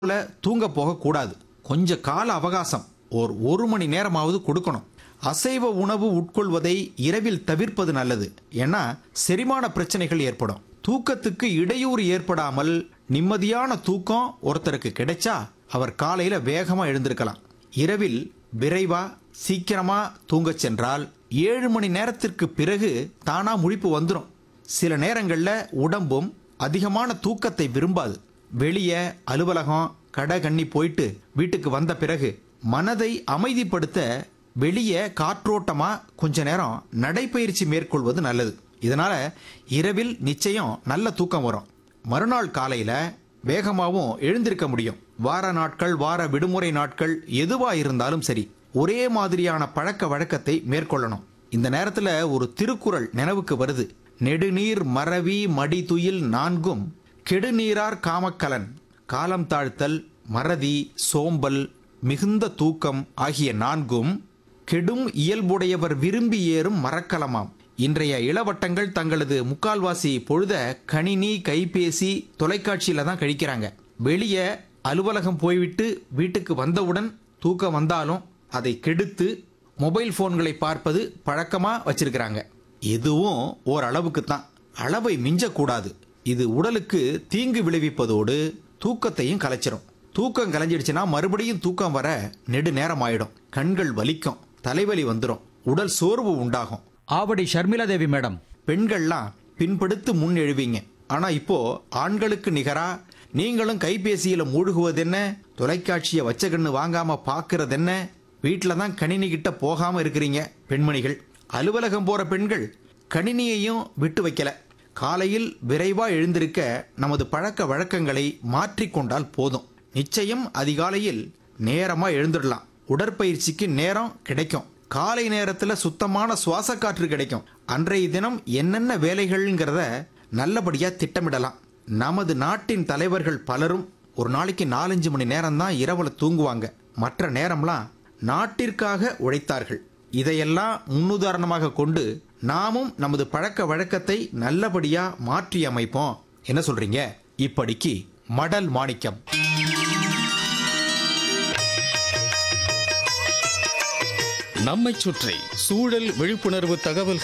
போல தூங்க போகக்கூடாது கொஞ்ச கால அவகாசம் ஓர் ஒரு மணி நேரமாவது கொடுக்கணும் அசைவ உணவு உட்கொள்வதை இரவில் தவிர்ப்பது நல்லது ஏன்னா செரிமான பிரச்சனைகள் ஏற்படும் தூக்கத்துக்கு இடையூறு ஏற்படாமல் நிம்மதியான தூக்கம் ஒருத்தருக்கு கிடைச்சா அவர் காலையில வேகமா எழுந்திருக்கலாம் இரவில் விரைவா சீக்கிரமா தூங்கச் சென்றால் ஏழு மணி நேரத்திற்கு பிறகு தானா முழிப்பு வந்துடும் சில நேரங்கள்ல உடம்பும் அதிகமான தூக்கத்தை விரும்பாது வெளியே அலுவலகம் கடை கண்ணி போயிட்டு வீட்டுக்கு வந்த பிறகு மனதை அமைதிப்படுத்த வெளியே காற்றோட்டமா கொஞ்ச நேரம் நடைப்பயிற்சி மேற்கொள்வது நல்லது இதனால இரவில் நிச்சயம் நல்ல தூக்கம் வரும் மறுநாள் காலையில வேகமாகவும் எழுந்திருக்க முடியும் வார நாட்கள் வார விடுமுறை நாட்கள் எதுவா இருந்தாலும் சரி ஒரே மாதிரியான பழக்க வழக்கத்தை மேற்கொள்ளணும் இந்த நேரத்துல ஒரு திருக்குறள் நினைவுக்கு வருது நெடுநீர் மறவி மடிதுயில் நான்கும் கெடுநீரார் காமக்கலன் காலம் தாழ்த்தல் மறதி சோம்பல் மிகுந்த தூக்கம் ஆகிய நான்கும் கெடும் இயல்புடையவர் விரும்பி ஏறும் மரக்கலமாம் இன்றைய இளவட்டங்கள் தங்களது முக்கால்வாசி பொழுத கணினி கைபேசி தொலைக்காட்சியில தான் கழிக்கிறாங்க வெளியே அலுவலகம் போய்விட்டு வீட்டுக்கு வந்தவுடன் தூக்கம் வந்தாலும் அதை கெடுத்து மொபைல் போன்களை பார்ப்பது பழக்கமா வச்சிருக்கிறாங்க இதுவும் ஓரளவுக்கு தான் அளவை மிஞ்சக்கூடாது இது உடலுக்கு தீங்கு விளைவிப்பதோடு தூக்கத்தையும் கலைச்சிரும் தூக்கம் கலைஞ்சிடுச்சுன்னா மறுபடியும் தூக்கம் வர நெடு நேரம் ஆயிடும் கண்கள் வலிக்கும் தலைவலி வந்துடும் உடல் சோர்வு உண்டாகும் ஆவடி ஷர்மிளா தேவி மேடம் பெண்கள்லாம் பின்படுத்து முன் எழுவீங்க ஆனா இப்போ ஆண்களுக்கு நிகரா நீங்களும் கைபேசியில மூழ்குவது என்ன தொலைக்காட்சியை வச்ச கண்ணு வாங்காம பாக்குறது என்ன வீட்டில தான் கணினி கிட்ட போகாம இருக்கிறீங்க பெண்மணிகள் அலுவலகம் போற பெண்கள் கணினியையும் விட்டு வைக்கல காலையில் விரைவா எழுந்திருக்க நமது பழக்க வழக்கங்களை மாற்றிக்கொண்டால் போதும் நிச்சயம் அதிகாலையில் நேரமா எழுந்துடலாம் உடற்பயிற்சிக்கு நேரம் கிடைக்கும் காலை நேரத்துல சுத்தமான சுவாச காற்று கிடைக்கும் அன்றைய தினம் என்னென்ன வேலைகள்ங்கிறத நல்லபடியா திட்டமிடலாம் நமது நாட்டின் தலைவர்கள் பலரும் ஒரு நாளைக்கு நாலஞ்சு மணி நேரம் தான் இரவுல தூங்குவாங்க மற்ற நேரம்லாம் நாட்டிற்காக உழைத்தார்கள் இதையெல்லாம் முன்னுதாரணமாக கொண்டு நாமும் நமது பழக்க வழக்கத்தை நல்லபடியா மாற்றி அமைப்போம் என்ன சொல்றீங்க இப்படிக்கு மடல் மாணிக்கம் நம்மைச் சுற்றி சூழல் விழிப்புணர்வு தகவல்